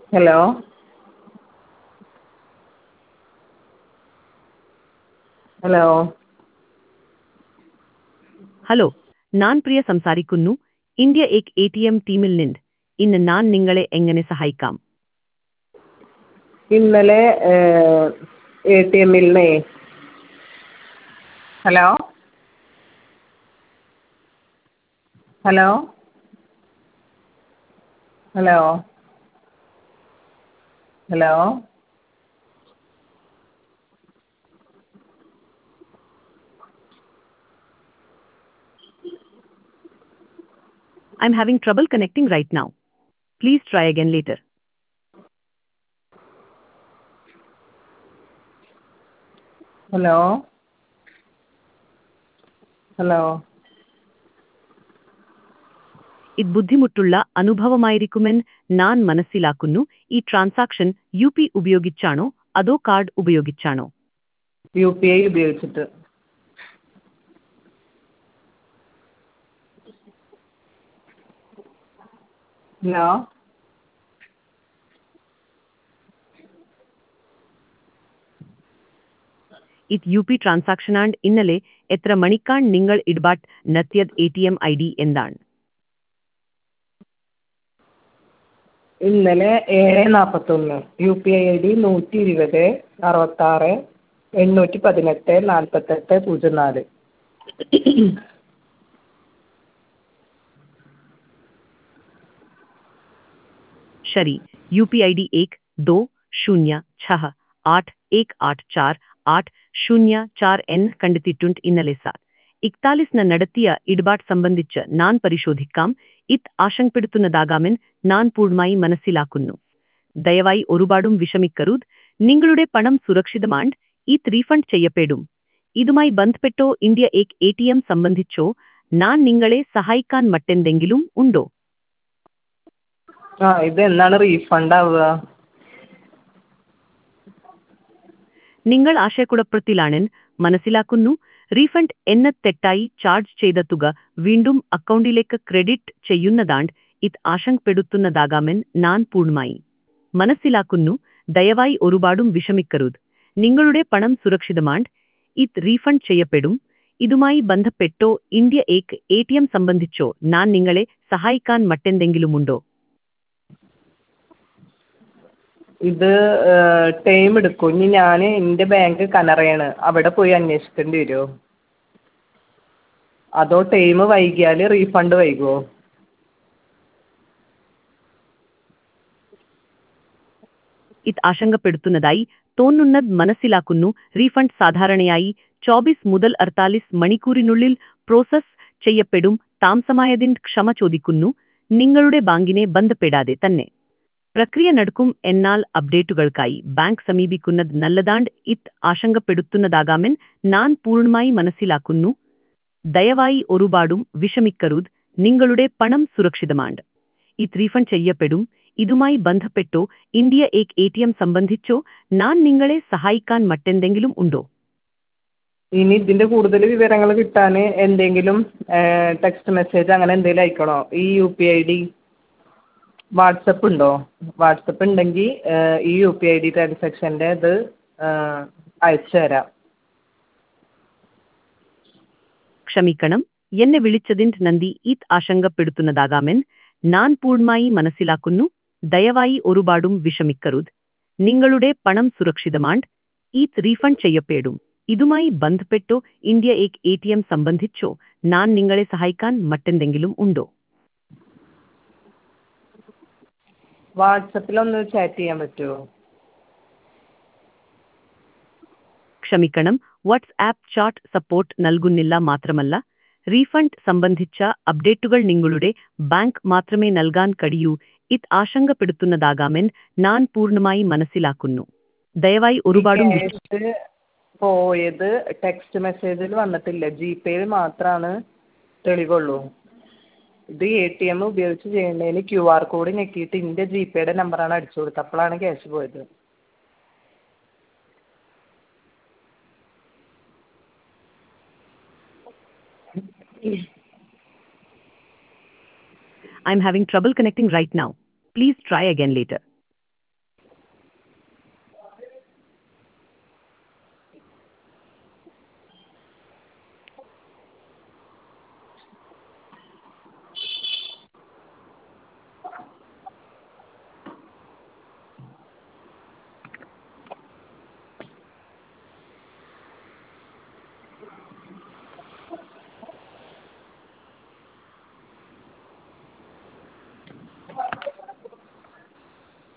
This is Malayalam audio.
ഹലോ ഹലോ ഹലോ ഞാൻ പ്രിയ സംസാരിക്കുന്നു ഇന്ത്യ എക് എ ടി എം ടീമിൽ നിന്ന് ഇന്ന് ഞാൻ നിങ്ങളെ എങ്ങനെ സഹായിക്കാം ഇന്നലെ എ ടി എമ്മിൽ നിന്നേ hello hello hello hello I'm having trouble connecting right now. Please try again later. Hello hello ഇത് ബുദ്ധിമുട്ടുള്ള അനുഭവമായിരിക്കുമെന്ന് ഞാൻ മനസ്സിലാക്കുന്നു ഈ ട്രാൻസാക്ഷൻ യു പി ഉപയോഗിച്ചാണോ അതോ കാർഡ് ഉപയോഗിച്ചാണോ യു പി ഐ ഉപയോഗിച്ചിട്ട് ഹലോ ഇത് യു പി ട്രാൻസാക്ഷനാണ് ഇന്നലെ എത്ര മണിക്കാണ് നിങ്ങൾ ഇടപാട് നടത്തിയത് A T M I D എന്താണ് ഇന്നലെ ഏഴ് നാൽപ്പത്തൊന്ന് U P I I D നൂറ്റി ഇരുപത് അറുപത്താറ് എണ്ണൂറ്റി പതിനെട്ട് നാൽപ്പത്തെട്ട് പൂജ്യം നാല് ശരി യു പി ഐ ഡി एक दो शून्य छह आठ एक आठ चार आठ शून्य चार എൻ കണ്ടെത്തിയിട്ടുണ്ട് ഇന്നലെ സാർ ഇക്താലിസ്ന് നടത്തിയ ഇടപാട് സംബന്ധിച്ച് ഞാൻ പരിശോധിക്കാം ഇത് ആശങ്കപ്പെടുത്തുന്നതാകാമെന്ന് ഞാൻ പൂർണ്ണമായി മനസ്സിലാക്കുന്നു ദയവായി ഒരുപാടും വിഷമിക്കരുത് നിങ്ങളുടെ പണം സുരക്ഷിതമാണ് ഇത് റീഫണ്ട് ചെയ്യപ്പെടും ഇതുമായി ബന്ധപ്പെട്ടോ ഇന്ത്യ എക് എ ടി എം സംബന്ധിച്ചോ ഞാൻ നിങ്ങളെ സഹായിക്കാൻ മറ്റെന്തെങ്കിലും ഉണ്ടോ ആ ഇത് എന്നാണ് റീഫണ്ട് ആവുക നിങ്ങൾ ആശയക്കുഴപ്പത്തിലാണെന്ന് മനസ്സിലാക്കുന്നു റീഫണ്ട് എന്ന തെറ്റായി ചാർജ് ചെയ്ത തുക വീണ്ടും അക്കൗണ്ടിലേക്ക് ക്രെഡിറ്റ് ചെയ്യുന്നതാണ് ഇത് ആശങ്കപ്പെടുത്തുന്നതാകാമെന്ന് ഞാൻ പൂർണ്ണമായി മനസ്സിലാക്കുന്നു ദയവായി ഒരുപാടും വിഷമിക്കരുത് നിങ്ങളുടെ പണം സുരക്ഷിതമാണ് ഇത് റീഫണ്ട് ചെയ്യപ്പെടും ഇതുമായി ബന്ധപ്പെട്ടോ ഇന്ത്യ എക് എ ടി എം സംബന്ധിച്ചോ ഞാൻ നിങ്ങളെ സഹായിക്കാൻ മറ്റെന്തെങ്കിലുമുണ്ടോ ഇത് ടൈം എടുക്കും ഇനി ഞാൻ എൻ്റെ ബാങ്ക് കനറയാണ് അവിടെ പോയി അന്വേഷിക്കേണ്ടി വരുമോ അതോ ടൈം വൈകിയാൽ റീഫണ്ട് വൈകുമോ ഇത് ആശങ്കപ്പെടുത്തുന്നതായി തോന്നുന്നത് മനസ്സിലാക്കുന്നു റീഫണ്ട് സാധാരണയായി ചോബീസ് മുതൽ അർത്താലിസ് മണിക്കൂറിനുള്ളിൽ പ്രോസസ് ചെയ്യപ്പെടും താമസമായതിന് ക്ഷമ ചോദിക്കുന്നു നിങ്ങളുടെ ബാങ്കിനെ ബന്ധപ്പെടാതെ തന്നെ പ്രക്രിയ നടക്കും എന്നാൽ അപ്ഡേറ്റുകൾക്കായി ബാങ്ക് സമീപിക്കുന്നത് നല്ലതാണ്ട് ഇത് ആശങ്കപ്പെടുത്തുന്നതാകാമെന്ന് ഞാൻ പൂർണ്ണമായി മനസ്സിലാക്കുന്നു ദയവായി ഒരുപാടും വിഷമിക്കരുത് നിങ്ങളുടെ പണം സുരക്ഷിതമാണ് ഇത് റീഫണ്ട് ചെയ്യപ്പെടും ഇതുമായി ബന്ധപ്പെട്ടോ ഇന്ത്യ എക് എ ടി എം സംബന്ധിച്ചോ ഞാൻ നിങ്ങളെ സഹായിക്കാൻ മറ്റെന്തെങ്കിലും ഉണ്ടോ ഇനി ഇതിൻ്റെ കൂടുതൽ വിവരങ്ങൾ കിട്ടാൻ എന്തെങ്കിലും ടെക്സ്റ്റ് മെസ്സേജ് അങ്ങനെ എന്തെങ്കിലും അയക്കണോ ഈ U P I D WhatsApp ഉണ്ടോ വാട്സപ്പ് ഉണ്ടെങ്കിൽ ഈ യു പി ഐ ഡി ട്രാൻസാക്ഷൻ്റെ ഇത് അയച്ചു തരാം ക്ഷമിക്കണം എന്നെ വിളിച്ചതിന് നന്ദി ഇത് ആശങ്കപ്പെടുത്തുന്നതാകാമെന്ന് ഞാൻ പൂർണ്ണമായി മനസ്സിലാക്കുന്നു ദയവായി ഒരുപാടും വിഷമിക്കരുത് നിങ്ങളുടെ പണം സുരക്ഷിതമാണ് ഇത് റീഫണ്ട് ചെയ്യപ്പെടും ഇതുമായി ബന്ധപ്പെട്ടോ ഇന്ത്യ എക് എ ടി എം സംബന്ധിച്ചോ ഞാൻ നിങ്ങളെ സഹായിക്കാൻ മറ്റെന്തെങ്കിലും ഉണ്ടോ വാട്സപ്പിലൊന്ന് ചാറ്റ് ചെയ്യാൻ പറ്റുമോ ക്ഷമിക്കണം വാട്സ്ആപ്പ് ചാറ്റ് സപ്പോർട്ട് നൽകുന്നില്ല മാത്രമല്ല റീഫണ്ട് സംബന്ധിച്ച അപ്ഡേറ്റുകൾ നിങ്ങളുടെ ബാങ്ക് മാത്രമേ നൽകാൻ കഴിയൂ ഇത് ആശങ്കപ്പെടുത്തുന്നതാകാമെന്ന് ഞാൻ പൂർണ്ണമായി മനസ്സിലാക്കുന്നു ദയവായി ഒരുപാടും വിഷ- ക്യാഷ് പോയത് ടെക്സ്റ്റ് മെസ്സേജിൽ വന്നിട്ടില്ല ജി പേയിൽ മാത്രമാണ് തെളിവുള്ളൂ ഇത് എ ടി എം ഉപയോഗിച്ച് ചെയ്യുന്നതിന് ക്യു ആർ കോഡ് ഞെക്കിയിട്ട് എൻ്റെ ജി പേയുടെ നമ്പറാണ് അടിച്ചു കൊടുത്തത് അപ്പോഴാണ് ക്യാഷ് പോയത് I'm having trouble connecting right now. Please try again later.